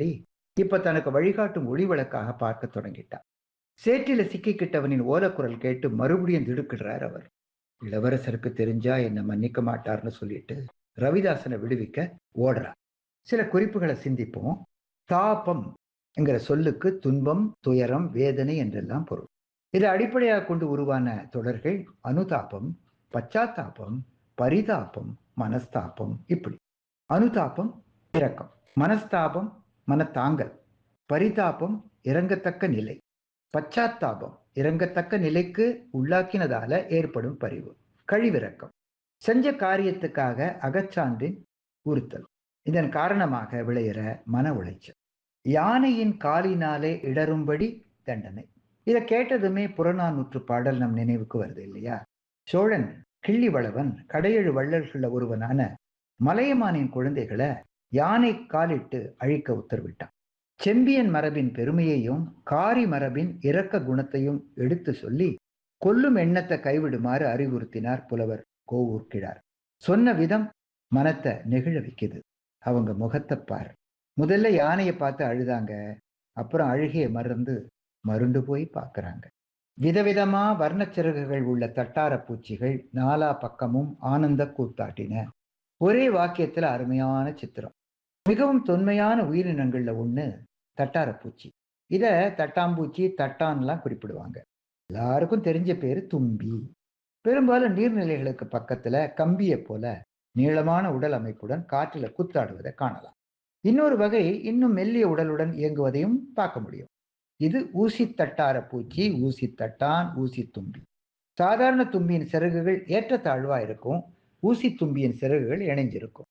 சொல்லி இப்ப தனக்கு வழிகாட்டும் ஒளி விளக்காக பார்க்க தொடங்கிட்டார் சேற்றில சிக்கிக்கிட்டவனின் ஓலக்குரல் கேட்டு மறுபடியும் திடுக்கிடுறார் அவர் இளவரசருக்கு தெரிஞ்சா என்னை மன்னிக்க மாட்டார்னு சொல்லிட்டு ரவிதாசனை விடுவிக்க ஓடுறார் சில குறிப்புகளை சிந்திப்போம் தாபம் என்கிற சொல்லுக்கு துன்பம் துயரம் வேதனை என்றெல்லாம் பொருள் இதை அடிப்படையாக கொண்டு உருவான தொடர்கள் அனுதாபம் பச்சாத்தாபம் பரிதாபம் மனஸ்தாபம் இப்படி அனுதாபம் இரக்கம் மனஸ்தாபம் மனத்தாங்கல் பரிதாபம் இறங்கத்தக்க நிலை பச்சாத்தாபம் இறங்கத்தக்க நிலைக்கு உள்ளாக்கினதால ஏற்படும் பரிவு கழிவிறக்கம் செஞ்ச காரியத்துக்காக அகச்சான்றின் உறுத்தல் இதன் காரணமாக விளையிற மன உளைச்சல் யானையின் காலினாலே இடரும்படி தண்டனை இதை கேட்டதுமே புறநானூற்று பாடல் நம் நினைவுக்கு வருது இல்லையா சோழன் கிள்ளிவளவன் கடையெழு வள்ளல்கள ஒருவனான மலையமானின் குழந்தைகளை யானை காலிட்டு அழிக்க உத்தரவிட்டான் செம்பியன் மரபின் பெருமையையும் காரி மரபின் இரக்க குணத்தையும் எடுத்து சொல்லி கொல்லும் எண்ணத்தை கைவிடுமாறு அறிவுறுத்தினார் புலவர் கோவூர் கிழார் சொன்ன விதம் மனத்தை நெகிழ வைக்குது அவங்க முகத்தை பார் முதல்ல யானையை பார்த்து அழுதாங்க அப்புறம் அழுகையை மறந்து மருண்டு போய் பார்க்கறாங்க விதவிதமா வர்ணச்சிறகுகள் உள்ள தட்டார பூச்சிகள் நாலா பக்கமும் ஆனந்த கூத்தாட்டின ஒரே வாக்கியத்துல அருமையான சித்திரம் மிகவும் தொன்மையான உயிரினங்கள்ல ஒண்ணு தட்டார பூச்சி இத தட்டாம்பூச்சி தட்டான்லாம் குறிப்பிடுவாங்க எல்லாருக்கும் தெரிஞ்ச பேரு தும்பி பெரும்பாலும் நீர்நிலைகளுக்கு பக்கத்துல கம்பியை போல நீளமான உடல் அமைப்புடன் காற்றுல கூத்தாடுவதை காணலாம் இன்னொரு வகை இன்னும் மெல்லிய உடலுடன் இயங்குவதையும் பார்க்க முடியும் இது ஊசி தட்டார பூச்சி ஊசி தட்டான் ஊசி தும்பி சாதாரண தும்பியின் சிறகுகள் ஏற்றத்தாழ்வா இருக்கும் ஊசி தும்பியின் சிறகுகள் இணைஞ்சிருக்கும்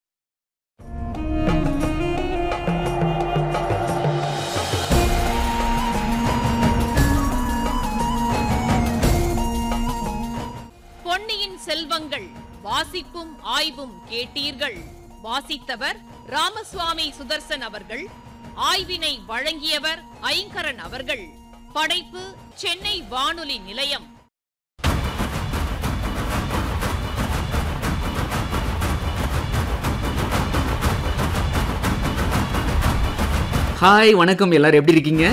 பொன்னியின் செல்வங்கள் வாசிப்பும் ஆய்வும் கேட்டீர்கள் வாசித்தவர் ராமசுவாமி சுதர்சன் அவர்கள் ஆய்வினை வழங்கியவர் ஐங்கரன் அவர்கள் படைப்பு சென்னை வானொலி நிலையம் ஹாய் வணக்கம் எல்லாரும் எப்படி இருக்கீங்க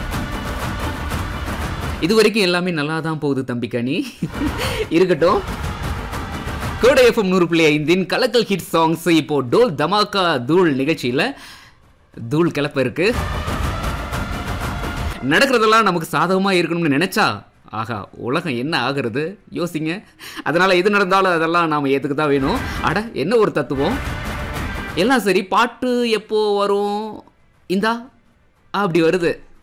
இது வரைக்கும் எல்லாமே நல்லா தான் போகுது தம்பி கனி இருக்கட்டும் கோடை எஃப்எம் நூறு புள்ளி ஐந்தின் கலக்கல் ஹிட் சாங்ஸ் இப்போ டோல் தமாக்கா தூள் நிகழ்ச்சியில் தூள் கிளப்ப இருக்கு நடக்கிறதெல்லாம் நமக்கு சாதகமாக இருக்கணும்னு நினைச்சா ஆகா உலகம் என்ன ஆகுறது யோசிங்க அதனால் எது நடந்தாலும் அதெல்லாம் நாம் ஏற்றுக்க தான் வேணும் அட என்ன ஒரு தத்துவம் எல்லாம் சரி பாட்டு எப்போ வரும் இந்தா அப்படி வருது